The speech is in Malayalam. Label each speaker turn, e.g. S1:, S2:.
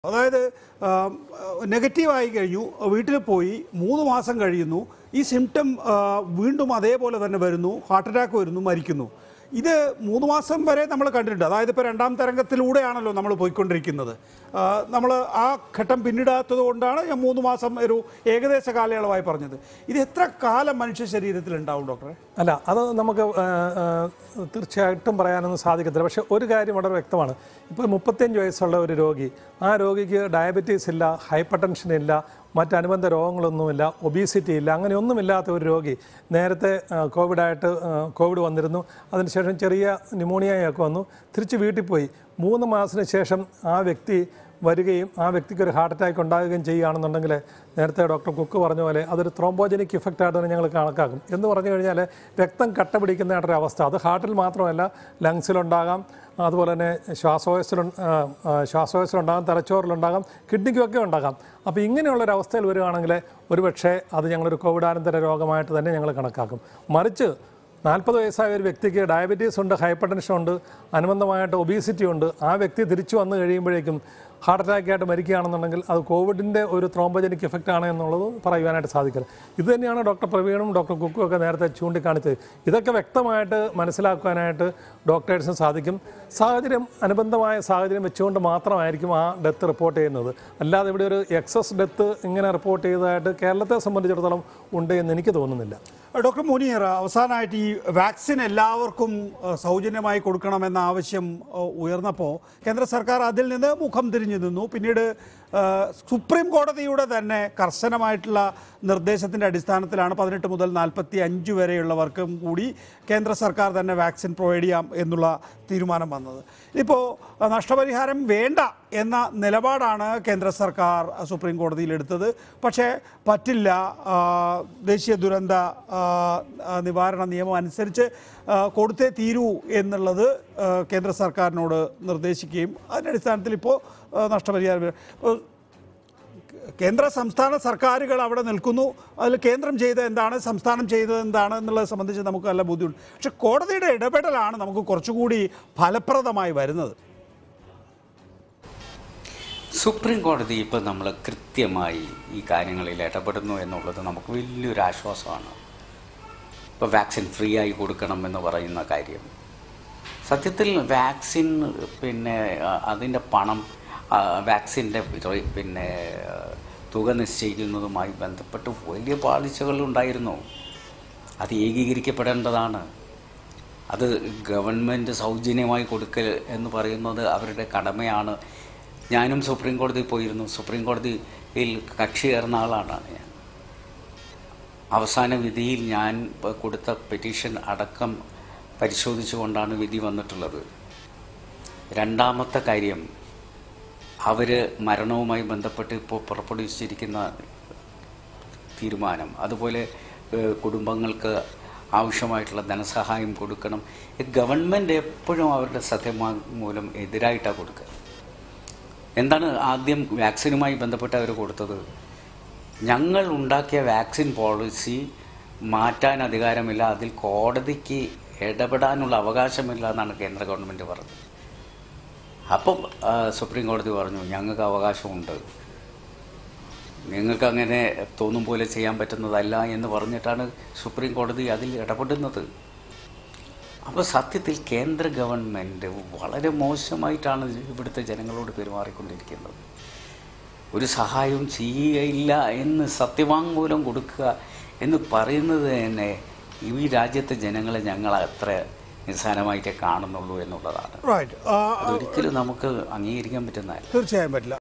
S1: അതായത് നെഗറ്റീവായി കഴിഞ്ഞു വീട്ടിൽ പോയി മൂന്ന് മാസം കഴിയുന്നു ഈ സിംറ്റം വീണ്ടും അതേപോലെ തന്നെ വരുന്നു ഹാർട്ട് അറ്റാക്ക് വരുന്നു മരിക്കുന്നു ഇത് മൂന്ന് മാസം വരെ നമ്മൾ കണ്ടിട്ടുണ്ട് അതായത് ഇപ്പോൾ രണ്ടാം തരംഗത്തിലൂടെയാണല്ലോ നമ്മൾ പോയിക്കൊണ്ടിരിക്കുന്നത് നമ്മൾ ആ ഘട്ടം പിന്നിടാത്തത് കൊണ്ടാണ് ഞാൻ മൂന്ന് മാസം ഒരു ഏകദേശ കാലയളവായി പറഞ്ഞത് ഇത് എത്ര കാലം മനുഷ്യ ശരീരത്തിൽ ഉണ്ടാവും ഡോക്ടറെ
S2: അല്ല അത് നമുക്ക് ആ, ആ, തീർച്ചയായിട്ടും പറയാനൊന്നും സാധിക്കത്തില്ല പക്ഷേ ഒരു കാര്യം വളരെ വ്യക്തമാണ് ഇപ്പോൾ മുപ്പത്തിയഞ്ച് വയസ്സുള്ള ഒരു രോഗി ആ രോഗിക്ക് ഡയബറ്റീസ് ഇല്ല ഹൈപ്പർ ടെൻഷൻ ഇല്ല മറ്റനുബന്ധ രോഗങ്ങളൊന്നുമില്ല ഒബീസിറ്റി ഇല്ല അങ്ങനെയൊന്നുമില്ലാത്ത ഒരു രോഗി നേരത്തെ ആ, കോവിഡായിട്ട് ആ, കോവിഡ് വന്നിരുന്നു അതിനുശേഷം ചെറിയ ന്യൂമോണിയയൊക്കെ വന്നു തിരിച്ച് വീട്ടിൽ പോയി മൂന്ന് മാസത്തിന് ശേഷം ആ വ്യക്തി വരികയും ആ വ്യക്തിക്ക് ഒരു ഹാർട്ട് അറ്റാക്ക് ഉണ്ടാകുകയും ചെയ്യുകയാണെന്നുണ്ടെങ്കിൽ നേരത്തെ ഡോക്ടർ കുക്ക് പറഞ്ഞ പോലെ അതൊരു ത്രോംബോജനിക് ഇഫക്റ്റ് ആയിട്ട് തന്നെ ഞങ്ങൾ കണക്കാക്കും എന്ന് പറഞ്ഞു കഴിഞ്ഞാൽ രക്തം കട്ട പിടിക്കുന്നതായിട്ടൊരു അവസ്ഥ അത് ഹാർട്ടിൽ മാത്രമല്ല ലങ്സിലുണ്ടാകാം അതുപോലെ തന്നെ ശ്വാസോച്ഛ്വസിലു ശ്വാസോച്ഛ്വസിലുണ്ടാകാം തലച്ചോറിലുണ്ടാകാം കിഡ്നിക്കുമൊക്കെ ഉണ്ടാകാം അപ്പോൾ ഇങ്ങനെയുള്ളൊരു അവസ്ഥയിൽ വരികയാണെങ്കിൽ ഒരുപക്ഷെ അത് ഞങ്ങളൊരു കോവിഡാനന്തര രോഗമായിട്ട് തന്നെ ഞങ്ങൾ കണക്കാക്കും മറിച്ച് നാൽപ്പത് വയസ്സായ ഒരു വ്യക്തിക്ക് ഡയബറ്റീസ് ഉണ്ട് ഹൈപ്പർ ടെൻഷൻ ഉണ്ട് അനുബന്ധമായിട്ട് ഒബീസിറ്റി ഉണ്ട് ആ വ്യക്തി തിരിച്ചു വന്നു കഴിയുമ്പോഴേക്കും ഹാർട്ട് അറ്റാക്ക് ആയിട്ട് മരിക്കുകയാണെന്നുണ്ടെങ്കിൽ അത് കോവിഡിൻ്റെ ഒരു ത്രോംബജനിക് എഫക്റ്റ് ആണ് എന്നുള്ളത് പറയുവാനായിട്ട് സാധിക്കില്ല ഇത് തന്നെയാണ് ഡോക്ടർ പ്രവീണും ഡോക്ടർ കുക്കും ഒക്കെ നേരത്തെ ചൂണ്ടിക്കാണിച്ചത് ഇതൊക്കെ വ്യക്തമായിട്ട് മനസ്സിലാക്കുവാനായിട്ട് ഡോക്ടേഴ്സിന് സാധിക്കും സാഹചര്യം അനുബന്ധമായ സാഹചര്യം വെച്ചുകൊണ്ട് മാത്രമായിരിക്കും ആ ഡെത്ത് റിപ്പോർട്ട് ചെയ്യുന്നത് അല്ലാതെ ഇവിടെ ഒരു എക്സസ് ഡെത്ത് ഇങ്ങനെ റിപ്പോർട്ട് ചെയ്തതായിട്ട് കേരളത്തെ സംബന്ധിച്ചിടത്തോളം ഉണ്ട് എന്ന് എനിക്ക് തോന്നുന്നില്ല
S1: ഡോക്ടർ മുനീർ അവസാനമായിട്ട് ഈ വാക്സിൻ എല്ലാവർക്കും അഹ്, സൗജന്യമായി കൊടുക്കണമെന്ന ആവശ്യം അഹ്, ഉയർന്നപ്പോൾ കേന്ദ്ര സർക്കാർ അതിൽ നിന്ന് മുഖം തിരിഞ്ഞു നിന്നു പിന്നീട് അഹ്, സുപ്രീം കോടതിയുടെ തന്നെ കർശനമായിട്ടുള്ള നിർദ്ദേശത്തിൻ്റെ അടിസ്ഥാനത്തിലാണ് പതിനെട്ട് മുതൽ നാൽപ്പത്തി അഞ്ച് വരെയുള്ളവർക്കും കൂടി കേന്ദ്ര സർക്കാർ തന്നെ വാക്സിൻ പ്രൊവൈഡ് ചെയ്യാം എന്നുള്ള തീരുമാനം വന്നത് ഇപ്പോൾ അഹ്, നഷ്ടപരിഹാരം വേണ്ട എന്ന നിലപാടാണ് കേന്ദ്ര സർക്കാർ അഹ്, സുപ്രീം കോടതിയിൽ എടുത്തത് പക്ഷേ പറ്റില്ല ആ, ദേശീയ ദുരന്ത ആ, ആ, നിവാരണ നിയമം അനുസരിച്ച് ആ, കൊടുത്തേ തീരൂ എന്നുള്ളത് ആ, കേന്ദ്ര സർക്കാരിനോട് നിർദ്ദേശിക്കുകയും അതിൻ്റെ അടിസ്ഥാനത്തിൽ ഇപ്പോൾ ആ, നഷ്ടപരിഹാരം വരും. ഇപ്പോൾ കേന്ദ്ര സംസ്ഥാന സർക്കാരുകൾ അവിടെ നിൽക്കുന്നു അതിൽ കേന്ദ്രം ചെയ്തത് എന്താണ് സംസ്ഥാനം ചെയ്തത് എന്താണ് എന്നുള്ളത് സംബന്ധിച്ച് നമുക്ക് നല്ല ബുദ്ധിമുട്ട് പക്ഷെ കോടതിയുടെ ഇടപെടലാണ് നമുക്ക് കുറച്ചുകൂടി ഫലപ്രദമായി വരുന്നത്
S3: സുപ്രീം കോടതി ഇപ്പോൾ നമ്മൾ കൃത്യമായി ഈ കാര്യങ്ങളിൽ ഇടപെടുന്നു എന്നുള്ളത് നമുക്ക് വലിയൊരു ആശ്വാസമാണ് ഇപ്പോൾ വാക്സിൻ ഫ്രീ ആയി കൊടുക്കണം എന്ന് പറയുന്ന കാര്യം സത്യത്തിൽ വാക്സിൻ പിന്നെ അതിൻ്റെ പണം ആ, വാക്സിൻ്റെ റേ- പിന്നെ ആ, തുക നിശ്ചയിക്കുന്നതുമായി ബന്ധപ്പെട്ട് വലിയ പാളിച്ചകൾ ഉണ്ടായിരുന്നു അത് ഏകീകരിക്കപ്പെടേണ്ടതാണ് അത് ഗവൺമെൻറ് സൗജന്യമായി കൊടുക്കൽ എന്ന് പറയുന്നത് അവരുടെ കടമയാണ് ഞാനും സുപ്രീം കോടതിയിൽ പോയിരുന്നു സുപ്രീം കോടതിയിൽ കക്ഷി ചേർന്ന ആളാണ് ഞാൻ അവസാന വിധിയിൽ ഞാൻ പ- കൊടുത്ത പെറ്റീഷൻ അടക്കം പരിശോധിച്ചുകൊണ്ടാണ് വിധി വന്നിട്ടുള്ളത് രണ്ടാമത്തെ കാര്യം അവർ മരണവുമായി ബന്ധപ്പെട്ട് ഇപ്പോൾ പുറപ്പെടുവിച്ചിരിക്കുന്ന തീരുമാനം അതുപോലെ ഏഹ്, കുടുംബങ്ങൾക്ക് ആവശ്യമായിട്ടുള്ള ധനസഹായം കൊടുക്കണം ഈ ഗവൺമെൻറ് എപ്പോഴും അവരുടെ സത്യവാങ്മൂലം എതിരായിട്ടാണ് കൊടുക്കുക എന്താണ് ആദ്യം വാക്സിനുമായി ബന്ധപ്പെട്ട് അവർ കൊടുത്തത് ഞങ്ങൾ ഉണ്ടാക്കിയ വാക്സിൻ പോളിസി മാറ്റാൻ അധികാരമില്ല അതിൽ കോടതിക്ക് ഇടപെടാനുള്ള അവകാശമില്ല എന്നാണ് കേന്ദ്ര ഗവൺമെൻറ് പറഞ്ഞത് അപ്പം ആ, സുപ്രീം കോടതി പറഞ്ഞു ഞങ്ങൾക്ക് അവകാശമുണ്ട് നിങ്ങൾക്ക് അങ്ങനെ തോന്നും പോലെ ചെയ്യാൻ പറ്റുന്നതല്ല എന്ന് പറഞ്ഞിട്ടാണ് സുപ്രീം കോടതി അതിൽ ഇടപെടുന്നത് അപ്പോൾ സത്യത്തിൽ കേന്ദ്ര ഗവൺമെൻറ് വളരെ മോശമായിട്ടാണ് ഇവിടുത്തെ ജനങ്ങളോട് പെരുമാറിക്കൊണ്ടിരിക്കുന്നത് ഒരു സഹായവും ചെയ്യുകയില്ല എന്ന് സത്യവാങ്മൂലം കൊടുക്കുക എന്ന് പറയുന്നത് തന്നെ ഈ രാജ്യത്തെ ജനങ്ങളെ ഞങ്ങൾ അത്ര നിസ്സാരമായിട്ടേ കാണുന്നുള്ളൂ എന്നുള്ളതാണ്
S1: റൈറ്റ്
S3: അതൊരിക്കലും നമുക്ക് അംഗീകരിക്കാൻ പറ്റുന്നതല്ല
S1: തീർച്ചയായും പറ്റില്ല